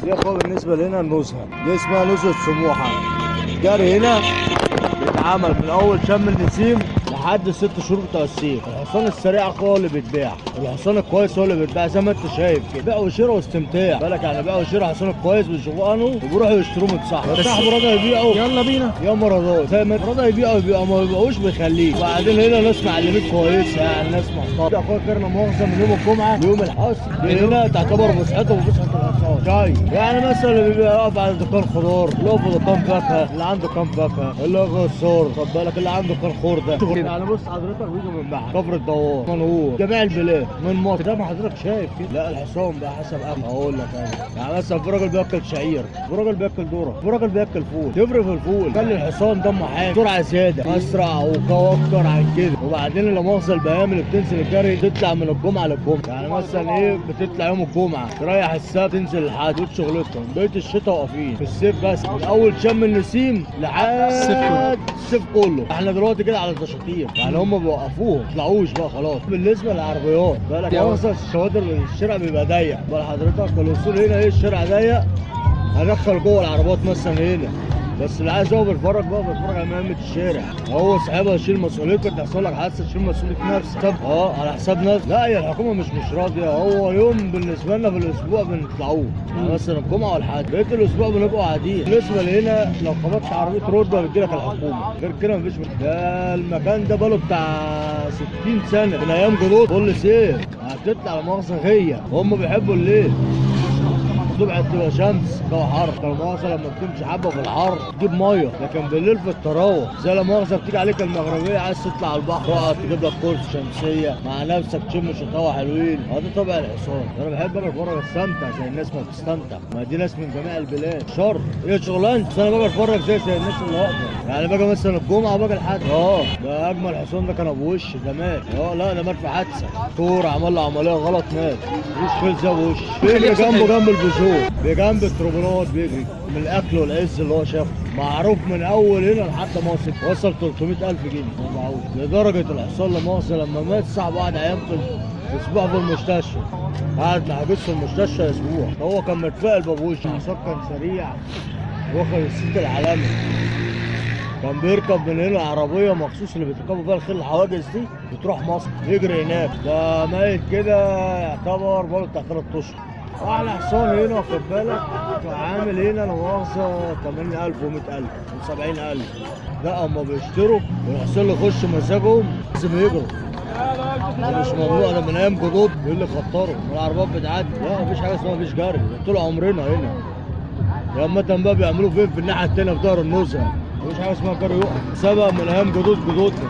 دي اخويا بالنسبه لنا النزهه دي اسمها نزهه سموحه جري هنا بيتعمل من اول شم النسيم لحد الست شهور بتوع الصيف الحصان السريع هو اللي بيتباع الحصان الكويس هو اللي بيتباع زي ما انت شايف كده بيع وشراء واستمتاع بالك يعني بيع وشراء الحصان الكويس بيشوفوه عنه وبيروحوا يشتروه من صاحبه صاحبه راجل يبيعه يلا بينا يا مرضات زي ما راضي يبيعوا يبيعوا ما يبيعوش بيخليه وبعدين هنا ناس معلمين كويسه يعني ناس محترمه ده اخويا كرنا مؤاخذه من يوم الجمعه ليوم الحصر دي هنا تعتبر مسحته وفسحه الحصان شاي يعني مثلا اللي بيبقى يقف على دكان خضار اللي يقف على دكان فاكهه اللي عنده كام فاكهه اللي هو الصور خد بالك اللي عنده كان خرده يعني بص حضرتك بيجوا من بحر كفر الدوار منهور جميع البلاد من مصر زي ما حضرتك شايف كده لا الحصان بقى حسب اكل اقول لك انا يعني مثلا في راجل بياكل شعير في راجل بياكل ذره في راجل بياكل فول تفرق في الفول خلي الحصان دمه حامي سرعه زياده اسرع وكوكر عن كده وبعدين لا مؤاخذه البهائم اللي بتنزل الجري تطلع من الجمعه للجمعه يعني مثلا ايه بتطلع يوم الجمعه تريح السبت تنزل الحد دول شغلتهم بقيه الشتاء واقفين في الصيف بس من اول شم النسيم الصيف كله. لحد الصيف كله احنا دلوقتي كده على التشاطير يعني هم بيوقفوهم ما يطلعوش بقى خلاص بالنسبه للعربيات بالك يا مثلا الشوادر الشارع بيبقى ضيق بقى حضرتك الوصول هنا ايه الشارع ضيق هندخل جوه العربيات مثلا هنا بس اللي عايز هو بيتفرج بقى بيتفرج على مهمة الشارع هو صاحبها يشيل مسؤوليتك تحصل لك حادثه تشيل مسؤوليه نفسك طب اه على حساب نفسك لا هي الحكومه مش مش راضيه هو يوم بالنسبه لنا في الاسبوع بنطلعوه يعني مثلا الجمعه والحد بقيه الاسبوع بنبقوا قاعدين بالنسبه لهنا لو خبطت عربيه رتبه بتجي لك الحكومه غير كده مفيش ده المكان ده بقاله بتاع 60 سنه من ايام جدود كل سير هتطلع على مؤاخذه غيه هم بيحبوا الليل الصبح تبقى شمس جو حر لو مؤاخذة لما بتمشي حبة في الحر تجيب مية لكن بالليل في التراوح زي لما مؤاخذة بتيجي عليك المغربية عايز تطلع على البحر تقعد تجيب لك كرسي شمسية مع نفسك تشم شطاوة حلوين هذا طبع الحصان انا بحب اجي اتفرج استمتع زي الناس ما بتستمتع ما دي ناس من جميع البلاد شر هي شغلانتي بس انا باجي اتفرج زي زي الناس اللي اقدر يعني باجي مثلا الجمعة وباجي الحد اه ده اجمل حصان ده كان ابو وش ده مات اه لا ده مات في حادثة دكتور عمل له عملية غلط مات وش فيل زي وش بيجري جنبه جنب البشور بجنب التروبونات بيجري من الاكل والعز اللي هو شافه معروف من اول هنا لحد مصر وصل 300000 جنيه ما معهوش لدرجه الحصان لا مؤاخذه لما مات صاحبه قعد ايام في اسبوع في المستشفى قعد محجوز في المستشفى اسبوع هو كان متفائل بابوش الحصان كان سريع واخد الصيت العالمي كان بيركب من هنا عربيه مخصوص اللي بيتركبوا فيها الخيل الحواجز دي بتروح مصر يجري هناك ده ميت كده يعتبر بقاله بتاع ثلاث اشهر احلى حصان هنا واخد بالك عامل هنا لا مؤاخذه 80000 و100000 و70000 لا اما بيشتروا والحصان اللي يخش مزاجهم لازم يجروا ده مش ممنوع ده من ايام جدود بيقول لي خطروا والعربيات بتعدي لا مفيش حاجه اسمها مفيش جري ده طول عمرنا هنا يا مثلا بقى بيعملوه فين في الناحيه التانيه في ظهر النزهه مفيش حاجه اسمها جري يقف سبق من ايام جدود جدودنا